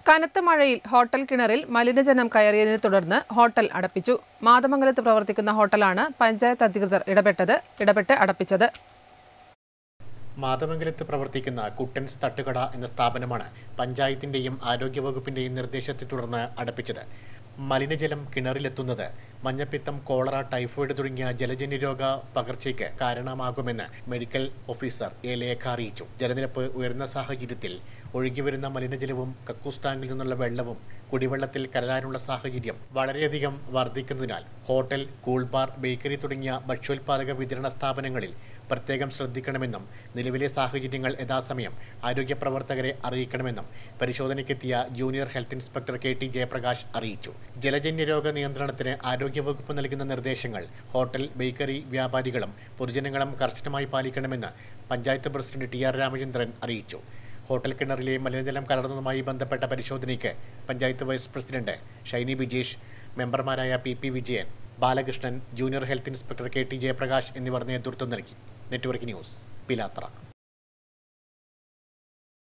കനത്ത മഴയിൽ ഹോട്ടൽ കിണറിൽ മലിനജലം കയറിയതിനെ തുടർന്ന് ഹോട്ടൽ അടപ്പിച്ചു മാതമംഗലത്ത് പ്രവർത്തിക്കുന്ന ഹോട്ടലാണ് പഞ്ചായത്ത് അധികൃതർ ഇടപെട്ടത് ഇടപെട്ട് അടപ്പിച്ചത് മാതമംഗലത്ത് പ്രവർത്തിക്കുന്ന കുട്ടൻസ് തട്ടുകട എന്ന സ്ഥാപനമാണ് പഞ്ചായത്തിന്റെയും ആരോഗ്യവകുപ്പിന്റെയും നിർദ്ദേശത്തെ തുടർന്ന് അടപ്പിച്ചത് മലിനജലം കിണറിലെത്തുന്നത് മഞ്ഞപ്പിത്തം കോളറ ടൈഫോയിഡ് തുടങ്ങിയ ജലജന്യ രോഗ പകർച്ചയ്ക്ക് കാരണമാകുമെന്ന് മെഡിക്കൽ ഓഫീസർ എ ലേഖ അറിയിച്ചു ജലനിരപ്പ് ഉയർന്ന സാഹചര്യത്തിൽ ഒഴുകിവരുന്ന മലിനജലവും കക്കൂസ് ടാങ്കിൽ നിന്നുള്ള വെള്ളവും കുടിവെള്ളത്തിൽ കലരാനുള്ള സാഹചര്യം വളരെയധികം വർദ്ധിക്കുന്നതിനാൽ ഹോട്ടൽ കൂൾ ബാർ ബേക്കറി തുടങ്ങിയ ഭക്ഷ്യോൽപാദക വിതരണ സ്ഥാപനങ്ങളിൽ പ്രത്യേകം ശ്രദ്ധിക്കണമെന്നും നിലവിലെ സാഹചര്യങ്ങൾ യഥാസമയം ആരോഗ്യ പ്രവർത്തകരെ അറിയിക്കണമെന്നും പരിശോധനയ്ക്കെത്തിയ junior health inspector K T Jayaprakash അറിയിച്ചു ജലജന്യ രോഗ നിയന്ത്രണത്തിന് ആരോഗ്യവകുപ്പ് നൽകുന്ന നിർദ്ദേശങ്ങൾ ഹോട്ടൽ ബേക്കറി വ്യാപാരികളും പൊതുജനങ്ങളും കർശനമായി പാലിക്കണമെന്ന് panchayat president T R Ramachandran അറിയിച്ചു ഹോട്ടൽ കിണറിലെ മലിനജലം കലർന്നതുമായി ബന്ധപ്പെട്ട പരിശോധനയ്ക്ക് പഞ്ചായത്ത് വൈസ് പ്രസിഡന്റ് ഷൈനി ബിജേഷ് മെമ്പർമാരായ P P Vijayan Balakrishnan junior health inspector K T Jayaprakash എന്നിവർ നേതൃത്വം നൽകി നെറ്റ്വർക്ക് ന്യൂസ് പിലാത്ര